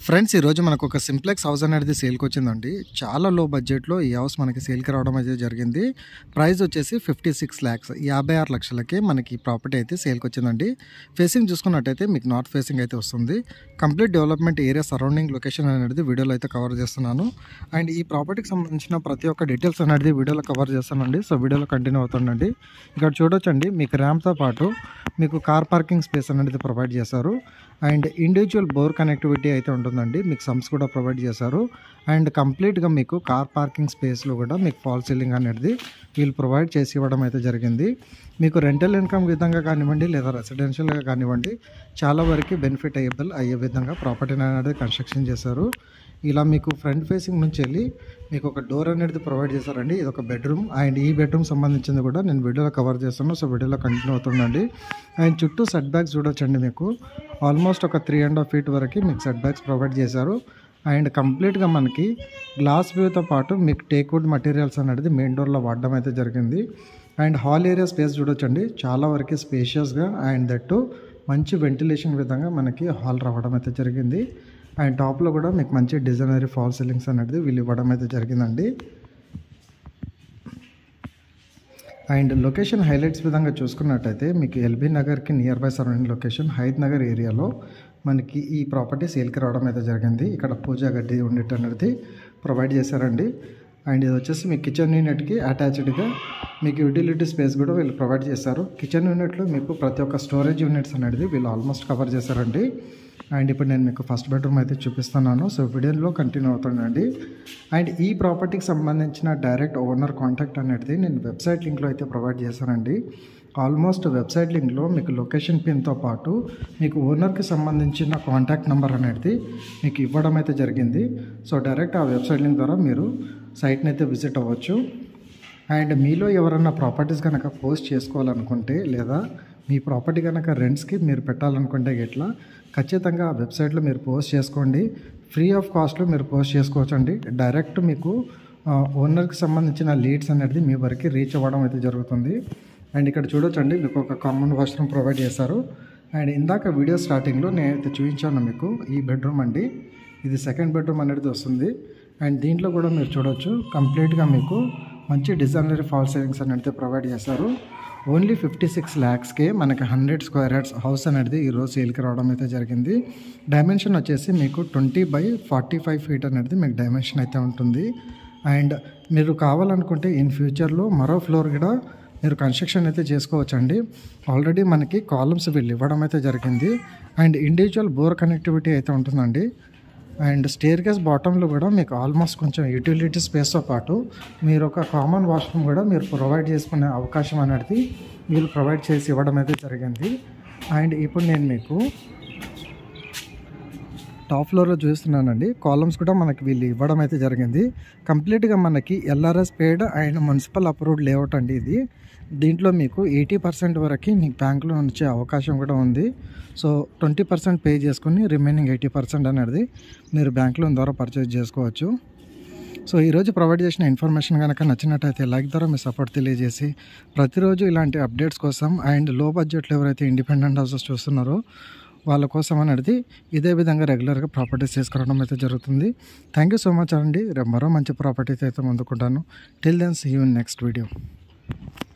friends ఈరోజు మనకు ఒక సింప్లెక్స్ హౌస్ అనేది సేల్కి వచ్చిందండి చాలా లో బడ్జెట్లో ఈ హౌస్ మనకి సేల్కి రావడం అయితే జరిగింది ప్రైస్ వచ్చేసి ఫిఫ్టీ సిక్స్ ల్యాక్స్ యాభై ఆరు లక్షలకి మనకి ప్రాపర్టీ అయితే సేల్కి వచ్చిందండి ఫేసింగ్ చూసుకున్నట్టయితే మీకు నార్త్ ఫేసింగ్ అయితే వస్తుంది complete development area surrounding location అనేది వీడియోలో అయితే కవర్ చేస్తున్నాను అండ్ ఈ ప్రాపర్టీకి సంబంధించిన ప్రతి ఒక్క డీటెయిల్స్ అనేది వీడియోలో కవర్ చేస్తానండి సో వీడియోలో కంటిన్యూ అవుతుండండి ఇక్కడ చూడొచ్చండి మీకు ర్యాంప్తో పాటు మీకు కార్ పార్కింగ్ స్పేస్ అనేది ప్రొవైడ్ చేశారు అండ్ ఇండివిజువల్ బోర్ కనెక్టివిటీ అయితే ఉంటుందండి మీకు సమ్స్ కూడా ప్రొవైడ్ చేశారు అండ్ కంప్లీట్గా మీకు కార్ పార్కింగ్ స్పేస్లో కూడా మీకు ఫాల్ సీలింగ్ అనేది వీళ్ళు ప్రొవైడ్ చేసి ఇవ్వడం అయితే జరిగింది మీకు రెంటల్ ఇన్కమ్ విధంగా కానివ్వండి లేదా రెసిడెన్షియల్గా కానివ్వండి చాలా వరకు బెనిఫిట్ అయ్యేబుల్ అయ్యే విధంగా ప్రాపర్టీని అనేది కన్స్ట్రక్షన్ చేశారు ఇలా మీకు ఫ్రంట్ ఫేసింగ్ నుంచి వెళ్ళి మీకు ఒక డోర్ అనేది ప్రొవైడ్ చేశారండి ఇది ఒక బెడ్రూమ్ అండ్ ఈ బెడ్రూమ్ సంబంధించింది కూడా నేను వీడియోలో కవర్ చేస్తాను సో వీడియోలో కంటిన్యూ అవుతుందండి అండ్ చుట్టూ సెట్ బ్యాక్స్ చూడొచ్చండి మీకు ఆల్మోస్ట్ ఒక త్రీ అండ్ హాఫ్ ఫీట్ వరకు మీకు సెట్ బ్యాక్స్ ప్రొవైడ్ చేశారు అండ్ కంప్లీట్గా మనకి గ్లాస్ వ్యూతో పాటు మీకు టేక్వుడ్ మటీరియల్స్ అనేది మెయిన్ డోర్లో వాడడం అయితే జరిగింది అండ్ హాల్ ఏరియా స్పేస్ చూడొచ్చండి చాలా వరకు స్పేషియస్గా అండ్ దట్టు మంచి వెంటిలేషన్ విధంగా మనకి హాల్ రావడం అయితే జరిగింది అండ్ టాప్లో కూడా మీకు మంచి డిజైనరీ ఫాల్ సీలింగ్స్ అనేది వీళ్ళు ఇవ్వడం అయితే జరిగిందండి అండ్ లొకేషన్ హైలైట్స్ విధంగా చూసుకున్నట్టయితే మీకు ఎల్బీ నగర్కి నియర్ బై సరౌండింగ్ లొకేషన్ హైద్ నగర్ ఏరియాలో మనకి ఈ ప్రాపర్టీ సేల్కి రావడం అయితే జరిగింది ఇక్కడ పూజా గడ్డి ఉండేట అనేది ప్రొవైడ్ చేశారండి అండ్ ఇది వచ్చేసి మీ కిచెన్ యూనిట్కి అటాచ్డ్గా మీకు యూటిలిటీ స్పేస్ కూడా వీళ్ళు ప్రొవైడ్ చేశారు కిచెన్ యూనిట్లో మీకు ప్రతి ఒక్క స్టోరేజ్ యూనిట్స్ అనేది వీళ్ళు ఆల్మోస్ట్ కవర్ చేశారండి అండ్ ఇప్పుడు నేను మీకు ఫస్ట్ బెడ్రూమ్ అయితే చూపిస్తున్నాను సో వీడియోలో కంటిన్యూ అవుతుందండి అండ్ ఈ ప్రాపర్టీకి సంబంధించిన డైరెక్ట్ ఓనర్ కాంటాక్ట్ అనేది నేను వెబ్సైట్ లింక్లో అయితే ప్రొవైడ్ చేశానండి ఆల్మోస్ట్ వెబ్సైట్ లింక్లో మీకు లొకేషన్ పిన్తో పాటు మీకు ఓనర్కి సంబంధించిన కాంటాక్ట్ నెంబర్ అనేది మీకు ఇవ్వడం అయితే జరిగింది సో డైరెక్ట్ ఆ వెబ్సైట్ లింక్ ద్వారా మీరు సైట్ని అయితే విజిట్ అవ్వచ్చు అండ్ మీలో ఎవరన్నా ప్రాపర్టీస్ కనుక పోస్ట్ చేసుకోవాలనుకుంటే లేదా మీ ప్రాపర్టీ కనుక రెంట్స్కి మీరు పెట్టాలనుకుంటే ఇట్లా ఖచ్చితంగా ఆ వెబ్సైట్లో మీరు పోస్ట్ చేసుకోండి ఫ్రీ ఆఫ్ కాస్ట్లో మీరు పోస్ట్ చేసుకోవచ్చు అండి డైరెక్ట్ మీకు ఓనర్కి సంబంధించిన లీడ్స్ అనేది మీ వరకు రీచ్ అవ్వడం అయితే జరుగుతుంది అండ్ ఇక్కడ చూడొచ్చండి మీకు ఒక కామన్ వాష్రూమ్ ప్రొవైడ్ చేశారు అండ్ ఇందాక వీడియో స్టార్టింగ్లో నేనైతే చూపించాను మీకు ఈ బెడ్రూమ్ అండి ఇది సెకండ్ బెడ్రూమ్ అనేది వస్తుంది అండ్ దీంట్లో కూడా మీరు చూడొచ్చు కంప్లీట్గా మీకు మంచి డిజైనరీ ఫాల్ సీలింగ్స్ అనేది ప్రొవైడ్ చేశారు ఓన్లీ ఫిఫ్టీ సిక్స్ ల్యాక్స్కే మనకి హండ్రెడ్ స్క్వేర్ యార్డ్స్ హౌస్ అనేది ఈరోజు సేల్కి రావడం అయితే జరిగింది డైమెన్షన్ వచ్చేసి మీకు twenty by forty five feet అనేది మీకు డైమెన్షన్ అయితే ఉంటుంది అండ్ మీరు కావాలనుకుంటే ఇన్ ఫ్యూచర్లో మరో ఫ్లోర్ కూడా మీరు కన్స్ట్రక్షన్ అయితే చేసుకోవచ్చండి ఆల్రెడీ మనకి కాలమ్స్ వీళ్ళు ఇవ్వడం అయితే జరిగింది అండ్ ఇండివిజువల్ బోర్ కనెక్టివిటీ అయితే ఉంటుందండి అండ్ స్టేర్ కేస్ బాటంలో కూడా మీకు ఆల్మోస్ట్ కొంచెం యూటిలిటీ స్పేస్తో పాటు మీరు ఒక కామన్ వాష్రూమ్ కూడా మీరు ప్రొవైడ్ చేసుకునే అవకాశం అనేది వీళ్ళు ప్రొవైడ్ చేసి ఇవ్వడం అయితే జరిగింది అండ్ ఇప్పుడు నేను మీకు టాప్ ఫ్లోర్లో చూస్తున్నానండి కాలమ్స్ కూడా మనకి వీళ్ళు ఇవ్వడం అయితే జరిగింది కంప్లీట్గా మనకి LRS paid and municipal approved layout అండి ఇది దీంట్లో మీకు ఎయిటీ పర్సెంట్ వరకు మీకు బ్యాంకులో వచ్చే అవకాశం కూడా ఉంది సో ట్వంటీ పర్సెంట్ పే చేసుకుని రిమైనింగ్ ఎయిటీ పర్సెంట్ అనేది మీరు బ్యాంక్ లోన్ ద్వారా పర్చేజ్ చేసుకోవచ్చు సో ఈరోజు ప్రొవైడ్ చేసిన ఇన్ఫర్మేషన్ కనుక నచ్చినట్టయితే లైక్ ద్వారా మీ సపోర్ట్ తెలియజేసి ప్రతిరోజు ఇలాంటి అప్డేట్స్ కోసం అండ్ లో బడ్జెట్లో ఎవరైతే ఇండిపెండెంట్ హౌసెస్ చూస్తున్నారో వాళ్ళ కోసం అనేది ఇదే విధంగా రెగ్యులర్గా ప్రాపర్టీస్ తీసుకురావడం అయితే జరుగుతుంది థ్యాంక్ యూ సో మచ్ అండి రేపు మరో మంచి ప్రాపర్టీస్ అయితే ముందుకుంటాను till then see you next video